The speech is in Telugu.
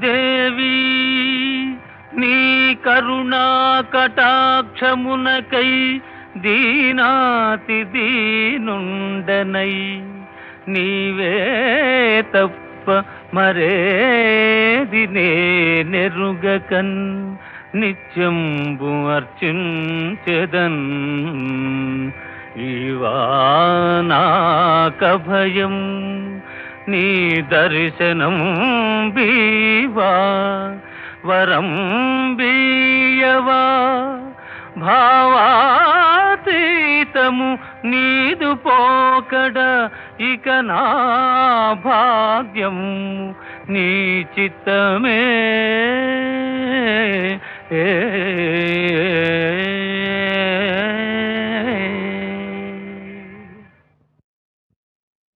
దేవి నీ కరుణా కటాక్షమునకై దీనాతి దీనుండనై నీవే తప్ప మరేది నే నెరుగకన్ నిత్యంబు అర్చించెదన్ ఈవానాక భయం నీ దర్శనం బీవా వరం బీయవా భావాతీతము నీదు పోకడ ఇక నా భాగ్యం నీ చిత్తమే ఏ